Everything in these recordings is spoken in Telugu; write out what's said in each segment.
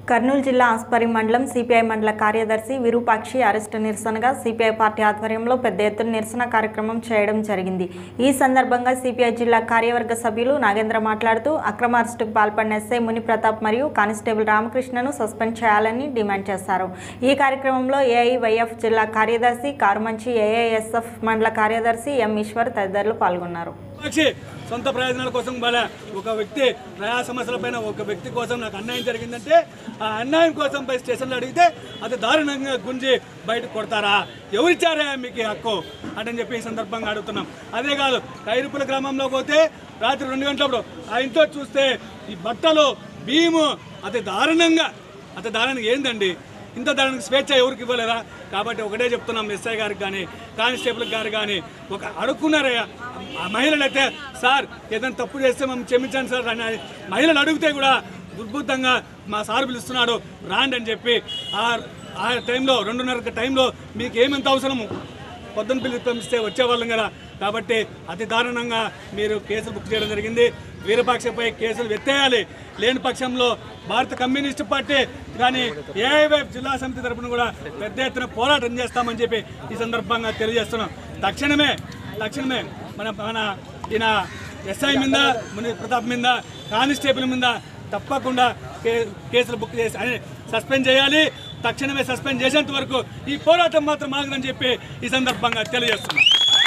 కర్నూలు జిల్లా ఆస్పరి మండలం సిపిఐ మండల కార్యదర్శి విరూపాక్షి అరెస్టు నిరసనగా సిపిఐ పార్టీ ఆధ్వర్యంలో పెద్ద ఎత్తున నిరసన కార్యక్రమం చేయడం జరిగింది ఈ సందర్భంగా సిపిఐ జిల్లా కార్యవర్గ సభ్యులు నాగేంద్ర మాట్లాడుతూ అక్రమ అరెస్టుకు పాల్పడిన ఎస్ఐ ముని ప్రతాప్ మరియు కానిస్టేబుల్ రామకృష్ణను సస్పెండ్ చేయాలని డిమాండ్ చేశారు ఈ కార్యక్రమంలో ఏఐవైఎఫ్ జిల్లా కార్యదర్శి కారుమంచి ఏఐఎస్ఎఫ్ మండల కార్యదర్శి ఎం ఈశ్వర్ తదితరులు పాల్గొన్నారు సాక్షి సొంత ప్రయోజనాల కోసం వాళ్ళ ఒక వ్యక్తి ప్రయా సమస్యలపైన ఒక వ్యక్తి కోసం నాకు అన్యాయం జరిగిందంటే ఆ అన్యాయం కోసం పోయి స్టేషన్లో అడిగితే అది దారుణంగా గుంజి బయట కొడతారా ఎవరిచ్చారా మీకు ఈ హక్కు అని చెప్పి ఈ సందర్భంగా అడుగుతున్నాం అదే కాదు కైరుపుల గ్రామంలో పోతే రాత్రి రెండు గంటలప్పుడు ఆ ఇంట్లో చూస్తే ఈ బట్టలు భీము అతి దారుణంగా అతి దారుణంగా ఏందండి ఇంత దానికి స్వేచ్ఛ ఎవరికి ఇవ్వలేరా కాబట్టి ఒకటే చెప్తున్నాం ఎస్ఐ గారికి కానీ కానిస్టేబుల్ గారు కానీ ఒక అడుక్కున్నారయ్యా ఆ మహిళలు అయితే సార్ ఏదైనా తప్పు చేస్తే మేము క్షమించండి సార్ అని మహిళలు అడిగితే కూడా ఉద్భుతంగా మా సార్ పిలుస్తున్నాడు రాండి అని చెప్పి ఆ ఆ టైంలో రెండున్నర టైంలో మీకు ఏమెంత అవసరము పొద్దున్న పిల్లలు పంపిస్తే వచ్చేవాళ్ళం కదా కాబట్టి అతి దారుణంగా మీరు కేసులు బుక్ చేయడం జరిగింది వీరపక్షపై కేసులు ఎత్తేయాలి లేని పక్షంలో భారత కమ్యూనిస్టు పార్టీ కానీ ఏఐవైఎఫ్ జిల్లా సమితి తరపున కూడా పెద్ద ఎత్తున పోరాటం చేస్తామని చెప్పి ఈ సందర్భంగా తెలియజేస్తున్నాం తక్షణమే తక్షణమే మన మన ఈయన ఎస్ఐ మీద ముని ప్రతాప్ మీద కానిస్టేబుల్ మీద తప్పకుండా కే- కేసులు బుక్ చేసి అని సస్పెండ్ చేయాలి తక్షణమే సస్పెండ్ చేసేంత వరకు ఈ పోరాటం మాత్రం ఆగదని చెప్పి ఈ సందర్భంగా తెలియజేస్తున్నాం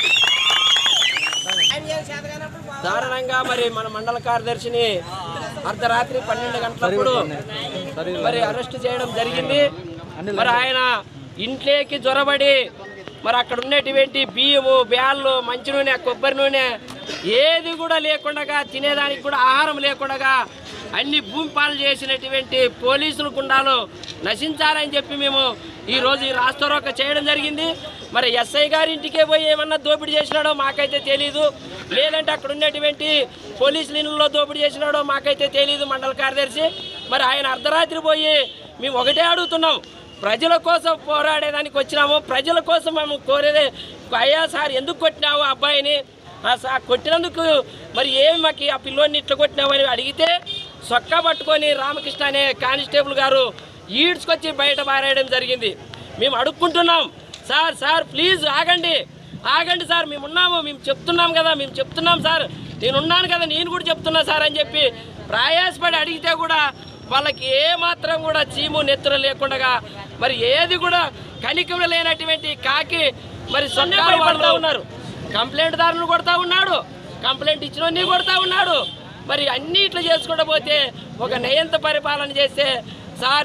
దారుణంగా మరి మన మండల కార్యదర్శిని అర్ధరాత్రి పన్నెండు గంటలప్పుడు మరి అరెస్ట్ చేయడం జరిగింది మరి ఆయన ఇంట్లోకి జ్వరబడి మరి అక్కడ ఉన్నటువంటి బియ్యము బ్యాళ్ళు మంచి నూనె కొబ్బరి నూనె ఏది కూడా లేకుండా తినేదానికి కూడా ఆహారం లేకుండా అన్ని భూమి పాలు చేసినటువంటి పోలీసులు గుండాలు నశించాలని చెప్పి మేము ఈ రోజు ఈ రాష్ట్రరోక చేయడం జరిగింది మరి ఎస్ఐ గారి ఇంటికే పోయి ఏమన్నా దోపిడీ చేసినాడో మాకైతే తెలీదు లేదంటే అక్కడ ఉన్నటువంటి పోలీసుల ఇళ్ళలో దోపిడీ చేసినాడో మాకైతే తెలీదు మండల కార్యదర్శి మరి ఆయన అర్ధరాత్రి పోయి మేము ఒకటే అడుగుతున్నాం ప్రజల కోసం పోరాడేదానికి వచ్చినాము ప్రజల కోసం మేము కోరేదే అయ్యా సార్ ఎందుకు కొట్టినావు ఆ అబ్బాయిని ఆ సార్ కొట్టినందుకు మరి ఏమి మాకు ఆ పిల్లోని ఇట్లా కొట్టినావు అని అడిగితే సొక్కా పట్టుకొని రామకృష్ణ అనే కానిస్టేబుల్ గారు ఈడ్చుకొచ్చి బయట పారేయడం జరిగింది మేము అడుక్కుంటున్నాం సార్ సార్ ప్లీజ్ ఆగండి ఆగండి సార్ మేము ఉన్నాము మేము చెప్తున్నాం కదా మేము చెప్తున్నాం సార్ నేను ఉన్నాను కదా నేను కూడా చెప్తున్నా సార్ అని చెప్పి ప్రయాసపడి అడిగితే కూడా వాళ్ళకి ఏ మాత్రం కూడా చీము నెత్తురు లేకుండా మరి ఏది కూడా కనికలు లేనటువంటి కాకి మరి సొంతాలు పడుతూ ఉన్నారు కంప్లైంట్ దారులు కొడతా ఉన్నాడు కంప్లైంట్ ఇచ్చిన కొడతా ఉన్నాడు మరి అన్ని ఇట్లా చేసుకుంటూ పోతే ఒక నయంత పరిపాలన చేస్తే సార్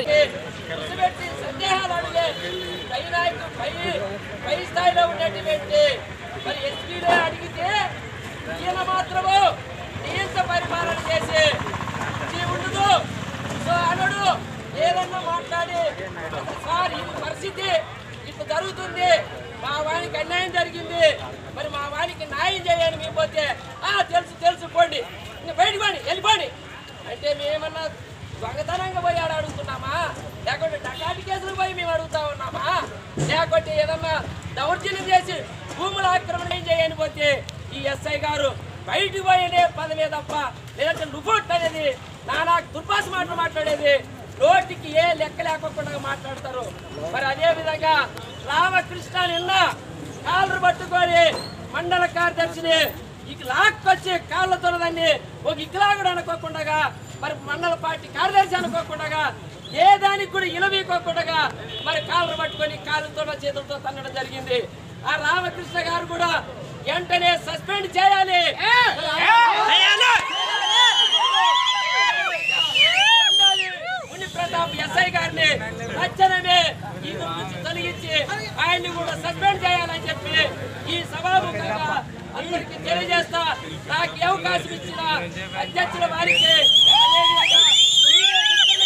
సందేహాలు అడిగే పై నాయకుడు పై పై స్థాయిలో ఉన్నటువంటి మరి ఎస్పీలే అడిగితే ఈయన మాత్రము నియంత పరిపాలన చేసి ఇది ఉండదు సో అనడు ఏదన్నా మాట్లాడి సార్ ఈ పరిస్థితి ఇట్లా జరుగుతుంది మా వానికి అన్యాయం జరిగింది మరి మా వానికి న్యాయం చేయండి మేము పోతే ఆ తెలుసు తెలుసు పోండి ఇంకా బయటకు పోండి వెళ్ళిపోండి అంటే మేమన్నా దొంగతనంగా పోయి ఆడ అడుగుతున్నామా లేకుంటే డకాటి కేసులు పోయి మేము అడుగుతా ఉన్నామా లేకుంటే ఏదన్నా దౌర్జన్యం చేసి భూముల ఆక్రమణ ఏం చేయని పోతే ఈ ఎస్ఐ గారు బయటికి పోయేదే పదవే తప్ప లేదంటే రుపోట్ అనేది నానా దుర్భాష మాటలు మాట్లాడేది నోటికి ఏ లెక్క లేకుండా మాట్లాడతారు మరి అదే విధంగా రామకృష్ణ నిన్న కాళ్ళు పట్టుకొని మండల కార్యదర్శిని ఇక లాక్కొచ్చి కాళ్ళతో దాన్ని ఒక ఇక్కలాగుడు అనుకోకుండా మరి మండల పార్టీ కార్యదర్శి అనుకోకుండా ఏ దానికి కూడా ఇలవీకోకుండా మరి కాళ్ళు పట్టుకొని కాళ్ళతో చేతులతో తన్నడం జరిగింది ఆ రామకృష్ణ గారు కూడా వెంటనే సస్పెండ్ చేయాలి ఉండాలి. ముని ప్రతాప్ ఎస్ఐ గారిని తక్షణమే ఈ నుంచి తొలగించి ఆయన్ని కూడా సస్పెండ్ చేయాలని చెప్పి ఈ సభాముఖంగా అందరికీ తెలియజేస్తా నాకు ఏ అవకాశం ఇచ్చిన అధ్యక్షుల వారికి అదేవిధంగా మీడియా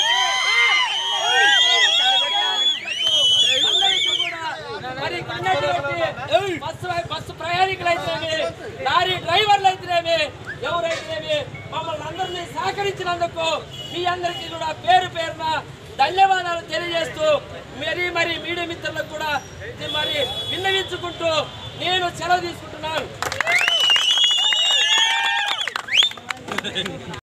మిత్రులకు, అందరికీ కూడా మరి ఉన్నటువంటి బస్సు బస్సు ప్రయాణికులు అయితేనేమి లారీ డ్రైవర్లు అయితేనేమి ఎవరైతేనేమి మమ్మల్ని అందరినీ సహకరించినందుకు మీ అందరికీ కూడా పేరు పేరున ధన్యవాదాలు తెలియజేస్తూ మరి మరి మీడియా మిత్రులకు కూడా మరి విన్నవించుకుంటూ నేను సెలవు తీసుకుంటున్నాను